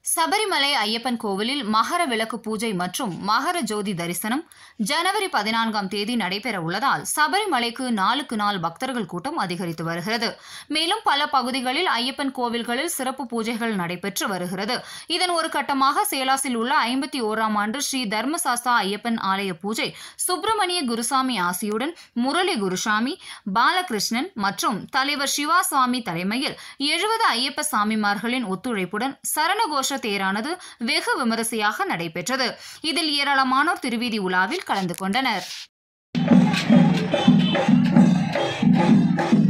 சபரிமலை ஐயப்பன் கோவிலில் மகர விளக்கு பூஜை மற்றும் மகர ஜோதி தரிசனம் ஜனவரி பதினான்காம் தேதி நடைபெற உள்ளதால் சபரிமலைக்கு நாளுக்கு நாள் பக்தர்கள் கூட்டம் அதிகரித்து வருகிறது மேலும் பல பகுதிகளில் ஐயப்பன் கோவில்களில் சிறப்பு பூஜைகள் நடைபெற்று வருகிறது இதன் ஒரு கட்டமாக சேலாசில் உள்ள ஐம்பத்தி ஓராம் ஆண்டு ஸ்ரீ தர்மசாஸ்தா ஐயப்பன் ஆலய பூஜை சுப்பிரமணிய குருசாமி ஆசியுடன் முரளி குருசாமி பாலகிருஷ்ணன் மற்றும் தலைவர் சிவா சுவாமி தலைமையில் எழுபது ஐயப்ப சாமிமார்களின் ஒத்துழைப்புடன் சரணகோஷ தேரானது வெகு விமரிசையாக நடைபெற்றது இதில் ஏராளமானோர் திருவீதி உலாவில் கலந்து கொண்டனர்